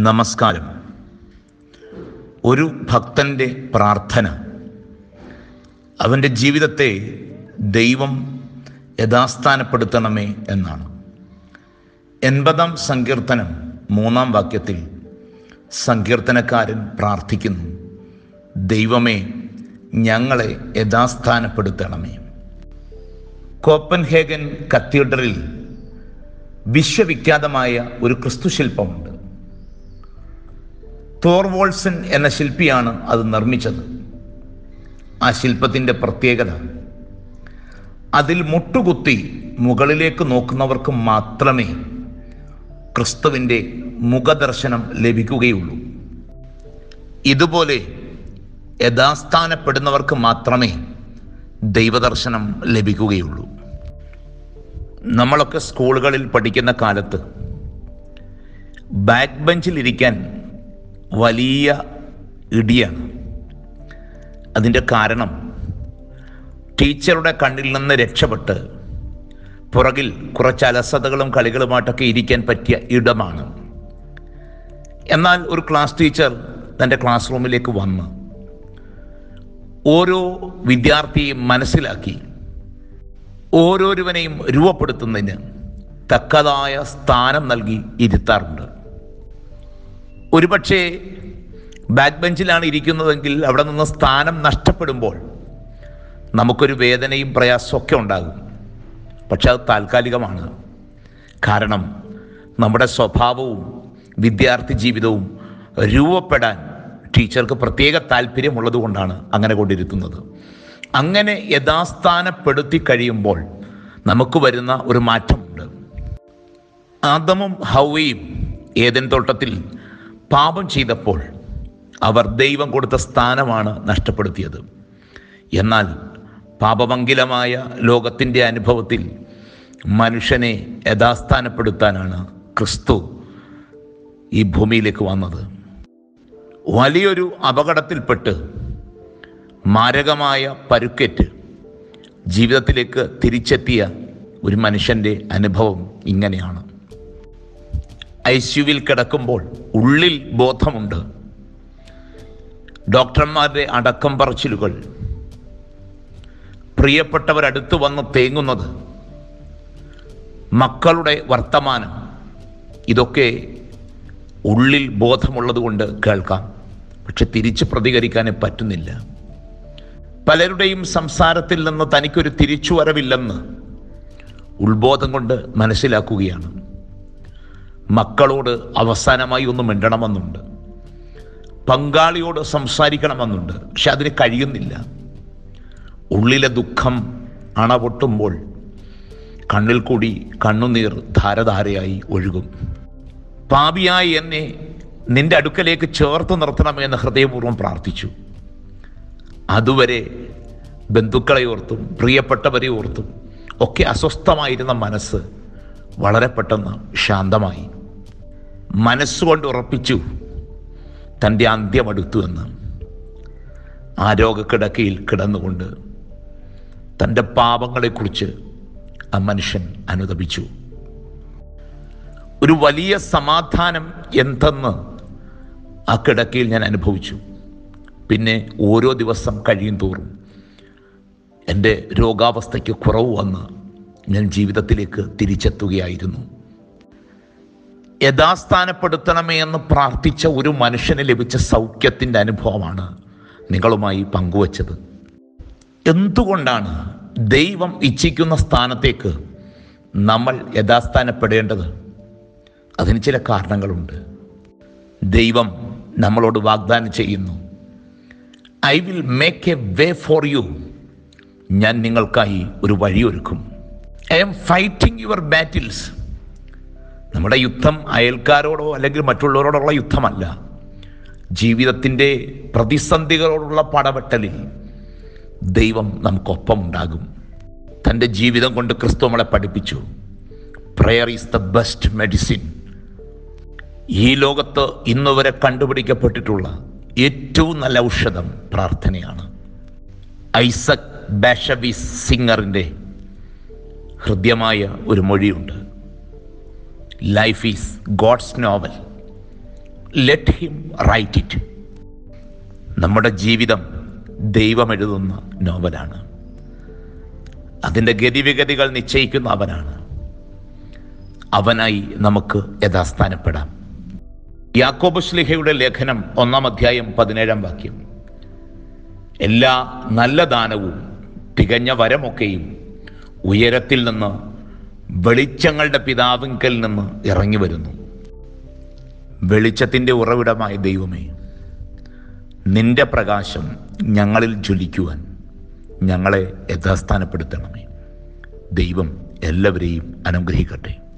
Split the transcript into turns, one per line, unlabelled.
നമസ്കാരം ഒരു ഭക്തൻ്റെ പ്രാർത്ഥന അവൻ്റെ ജീവിതത്തെ ദൈവം യഥാസ്ഥാനപ്പെടുത്തണമേ എന്നാണ് എൺപതാം സങ്കീർത്തനം മൂന്നാം വാക്യത്തിൽ സങ്കീർത്തനക്കാരൻ പ്രാർത്ഥിക്കുന്നു ദൈവമേ ഞങ്ങളെ യഥാസ്ഥാനപ്പെടുത്തണമേ കോപ്പൻഹേഗൻ കത്തീഡ്രലിൽ വിശ്വവിഖ്യാതമായ ഒരു ക്രിസ്തുശില്പമുണ്ട് തോർവോൾസൺ എന്ന ശില്പിയാണ് അത് നിർമ്മിച്ചത് ആ ശില്പത്തിൻ്റെ പ്രത്യേകത അതിൽ മുട്ടുകുത്തി മുകളിലേക്ക് നോക്കുന്നവർക്ക് മാത്രമേ ക്രിസ്തുവിൻ്റെ മുഖദർശനം ലഭിക്കുകയുള്ളൂ ഇതുപോലെ യഥാസ്ഥാനപ്പെടുന്നവർക്ക് മാത്രമേ ദൈവദർശനം ലഭിക്കുകയുള്ളൂ നമ്മളൊക്കെ സ്കൂളുകളിൽ പഠിക്കുന്ന കാലത്ത് ബാക്ക് ബെഞ്ചിലിരിക്കാൻ വലിയ ഇടിയാണ് അതിൻ്റെ കാരണം ടീച്ചറുടെ കണ്ണിൽ നിന്ന് രക്ഷപ്പെട്ട് പുറകിൽ കുറച്ച് അലസതകളും കളികളുമായിട്ടൊക്കെ ഇരിക്കാൻ പറ്റിയ ഇടമാണ് എന്നാൽ ഒരു ക്ലാസ് ടീച്ചർ തൻ്റെ ക്ലാസ് റൂമിലേക്ക് വന്ന് ഓരോ വിദ്യാർത്ഥിയെയും മനസ്സിലാക്കി ഓരോരുവനെയും രൂപപ്പെടുത്തുന്നതിന് തക്കതായ സ്ഥാനം നൽകി ഇരുത്താറുണ്ട് ഒരുപക്ഷെ ബാക്ക് ബെഞ്ചിലാണ് ഇരിക്കുന്നതെങ്കിൽ അവിടെ നിന്ന് സ്ഥാനം നഷ്ടപ്പെടുമ്പോൾ നമുക്കൊരു വേദനയും പ്രയാസമൊക്കെ ഉണ്ടാകും പക്ഷെ അത് താൽക്കാലികമാണ് കാരണം നമ്മുടെ സ്വഭാവവും വിദ്യാർത്ഥി ജീവിതവും രൂപപ്പെടാൻ ടീച്ചർക്ക് പ്രത്യേക താല്പര്യമുള്ളത് കൊണ്ടാണ് അങ്ങനെ കൊണ്ടിരുത്തുന്നത് അങ്ങനെ യഥാസ്ഥാനപ്പെടുത്തി കഴിയുമ്പോൾ നമുക്ക് വരുന്ന ഒരു മാറ്റമുണ്ട് ആദമും ഹൗവയും ഏതൻ തോട്ടത്തിൽ പാപം ചെയ്തപ്പോൾ അവർ ദൈവം കൊടുത്ത സ്ഥാനമാണ് നഷ്ടപ്പെടുത്തിയത് എന്നാൽ പാപമംഗിലമായ ലോകത്തിൻ്റെ അനുഭവത്തിൽ മനുഷ്യനെ യഥാസ്ഥാനപ്പെടുത്താനാണ് ക്രിസ്തു ഈ ഭൂമിയിലേക്ക് വന്നത് വലിയൊരു അപകടത്തിൽപ്പെട്ട് മാരകമായ പരുക്കേറ്റ് ജീവിതത്തിലേക്ക് തിരിച്ചെത്തിയ ഒരു മനുഷ്യൻ്റെ അനുഭവം ഇങ്ങനെയാണ് ഐസ്യുവിൽ കിടക്കുമ്പോൾ ഉള്ളിൽ ബോധമുണ്ട് ഡോക്ടർമാരുടെ അടക്കം പറച്ചിലുകൾ പ്രിയപ്പെട്ടവരടുത്ത് വന്ന് തേങ്ങുന്നത് മക്കളുടെ വർത്തമാനം ഇതൊക്കെ ഉള്ളിൽ ബോധമുള്ളത് കൊണ്ട് കേൾക്കാം പക്ഷെ തിരിച്ച് പ്രതികരിക്കാനേ പറ്റുന്നില്ല പലരുടെയും സംസാരത്തിൽ നിന്ന് തനിക്കൊരു തിരിച്ചുവരവില്ലെന്ന് ഉത്ബോധം കൊണ്ട് മനസ്സിലാക്കുകയാണ് മക്കളോട് അവസാനമായി ഒന്ന് മിണ്ടണമെന്നുണ്ട് പങ്കാളിയോട് സംസാരിക്കണമെന്നുണ്ട് പക്ഷെ അതിന് കഴിയുന്നില്ല ഉള്ളിലെ ദുഃഖം അണപൊട്ടുമ്പോൾ കണ്ണിൽ കൂടി കണ്ണുനീർ ധാരധാരയായി ഒഴുകും പാപിയായി എന്നെ നിന്റെ അടുക്കലേക്ക് ചേർത്ത് നിർത്തണമെന്ന് ഹൃദയപൂർവ്വം പ്രാർത്ഥിച്ചു അതുവരെ ബന്ധുക്കളെ ഓർത്തും പ്രിയപ്പെട്ടവരെ ഓർത്തും ഒക്കെ അസ്വസ്ഥമായിരുന്ന മനസ്സ് വളരെ പെട്ടെന്ന് ശാന്തമായി മനസ്സുകൊണ്ട് ഉറപ്പിച്ചു തൻ്റെ അന്ത്യമടുത്തു എന്ന് ആ രോഗക്കിടക്കയിൽ കിടന്നുകൊണ്ട് തൻ്റെ പാപങ്ങളെക്കുറിച്ച് ആ മനുഷ്യൻ അനുദപിച്ചു ഒരു വലിയ സമാധാനം എന്തെന്ന് ആ കിടക്കയിൽ ഞാൻ അനുഭവിച്ചു പിന്നെ ഓരോ ദിവസം കഴിയും തോറും എൻ്റെ രോഗാവസ്ഥയ്ക്ക് കുറവ് വന്ന് ഞാൻ ജീവിതത്തിലേക്ക് തിരിച്ചെത്തുകയായിരുന്നു യഥാസ്ഥാനപ്പെടുത്തണമേ എന്ന് പ്രാർത്ഥിച്ച ഒരു മനുഷ്യന് ലഭിച്ച സൗഖ്യത്തിൻ്റെ അനുഭവമാണ് നിങ്ങളുമായി പങ്കുവച്ചത് എന്തുകൊണ്ടാണ് ദൈവം ഇച്ഛിക്കുന്ന സ്ഥാനത്തേക്ക് നമ്മൾ യഥാസ്ഥാനപ്പെടേണ്ടത് അതിന് ചില കാരണങ്ങളുണ്ട് ദൈവം നമ്മളോട് വാഗ്ദാനം ചെയ്യുന്നു I will make a way for you ഞാൻ നിങ്ങൾക്കായി ഒരു വഴിയൊരുക്കും I'm fighting your battles നമ്മുടെ യുദ്ധം അയൽക്കാരോടോ അല്ലെങ്കിൽ മറ്റുള്ളവരോടുള്ള യുദ്ധമല്ല ജീവിതത്തിൻ്റെ പ്രതിസന്ധികളോടുള്ള പടവെട്ടലിൽ ദൈവം നമുക്കൊപ്പം ഉണ്ടാകും തൻ്റെ ജീവിതം കൊണ്ട് ക്രിസ്തു നമ്മളെ പഠിപ്പിച്ചു prayer is the best medicine ഈ ലോകത്ത് ഇന്ന് വരെ കണ്ടുപിടിക്കപ്പെട്ടിട്ടുള്ള ഏറ്റവും നല്ല ഔഷധം പ്രാർത്ഥനയാണ് ഐസക് ബാഷവിസ് സിംഗറിൻ്റെ ഹൃദ്യമായ ഒരു മൊഴിയുണ്ട് life is God's novel let him write it നമ്മുടെ ജീവിതം ദൈവം എഴുതുന്ന നോവലാണ് അതിൻ്റെ ഗതിവിഗതികൾ നിശ്ചയിക്കുന്ന അവനാണ് അവനായി നമുക്ക് യഥാസ്ഥാനപ്പെടാം യാക്കോബ് ശ്ലിഹയുടെ ലേഖനം ഒന്നാം അധ്യായം പതിനേഴാം വാക്യം എല്ലാ നല്ല ദാനവും തികഞ്ഞ വരമൊക്കെയും ഉയരത്തിൽ നിന്ന് വെളിച്ചങ്ങളുടെ പിതാവിങ്കൽ നിന്ന് ഇറങ്ങി വരുന്നു വെളിച്ചത്തിൻ്റെ ഉറവിടമായ ദൈവമേ നിന്റെ പ്രകാശം ഞങ്ങളിൽ ജ്വലിക്കുവാൻ ഞങ്ങളെ യഥാസ്ഥാനപ്പെടുത്തണമേ ദൈവം എല്ലാവരെയും അനുഗ്രഹിക്കട്ടെ